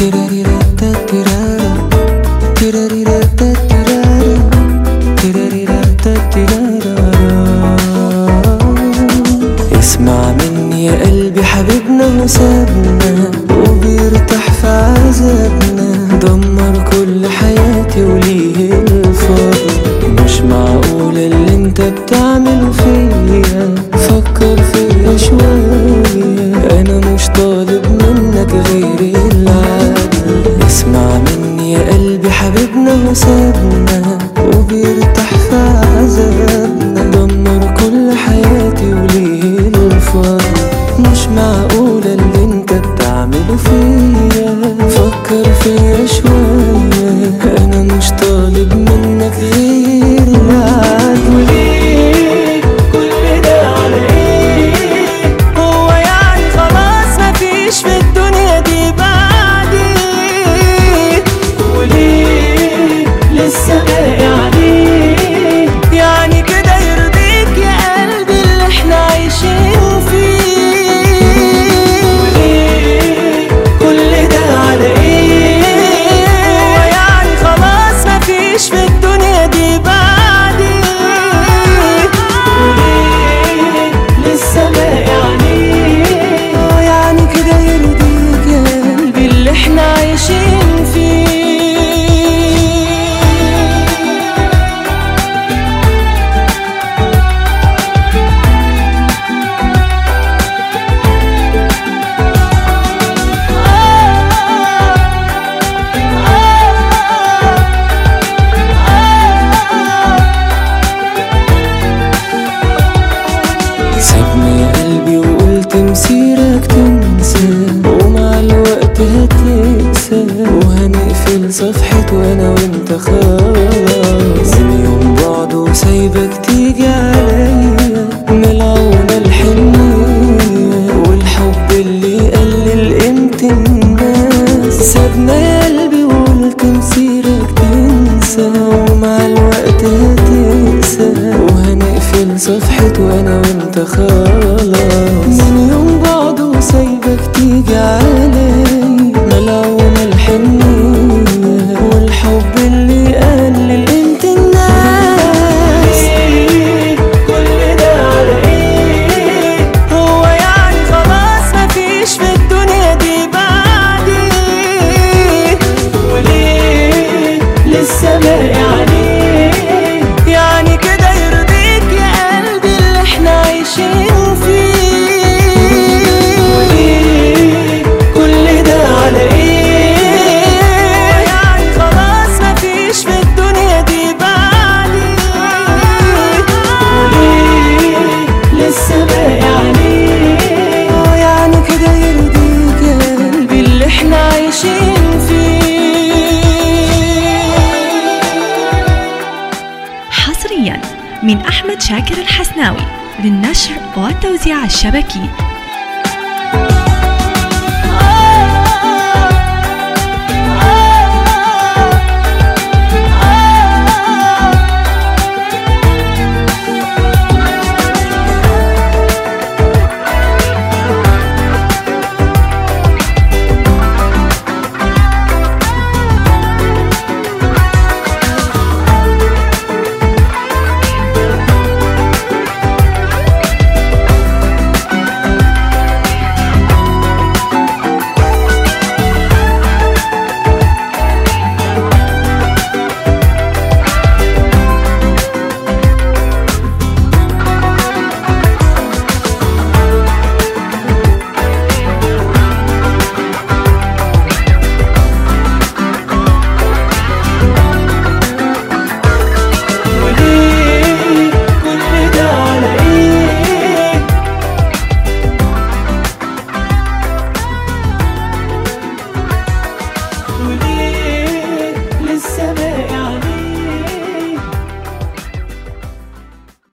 اسمع مني يا قلبي حبيبنا وسابنا وبيرتاح في عذابنا دمر كل حياتي وليه الفضل مش معقول اللي انت بتعمله فيا فكر فيا شوية انا مش طالب منك غير العدل اسمع مني يا قلبي حبيبنا وسابنا وبيرتاح في عذابنا دمر كل حياتي وليه الفضل مش معقول اللي انت بتعمله فيا فكر فيا شوية انا مش طالب منك غير العدل وليه كل ده على ايه هو يعني خلاص مفيش في الدنيا دي بعدي وليه لسه باقي عليه يعني كده يرضيك يا قلبي اللي احنا عايشين فيه وليه كل ده على ايه هو يعني خلاص مفيش في الدنيا دي بعدي وليه لسه باقي عليه اه يعني كده يرضيك يا قلبي اللي احنا عايشين فيه سيبني يا قلبي وقلت مسيرك تنسى ومع الوقت هتنسى وهنقفل صفحة وانا وانت خلاص من يوم بعد وسايبك تيجي عليا ملعونة الحنية والحب اللي يقلل قيمة الناس سابنا يا قلبي وقلت مسيرك تنسى ومع الوقت هتنسى وهنقفل صفحة وانا وانت خلاص من يوم بعد وسايبك تيجي علي ملعونة الحنية والحب اللي يقلل قيمة الناس كل ده على ايه هو يعني خلاص مفيش في الدنيا دي بعدي وليه لسه باقي عليه يعني كده يرضيك يا قلبي اللي احنا عايشين فيه وليه كل ده على ايه يعني خلاص مفيش في الدنيا دي بعدي وليه لسه باقي عليه اه يعني كده يرضيك يا قلبي اللي احنا عايشين فيه حصريا من أحمد شاكر الحسناوي للنشر والتوزيع الشبكي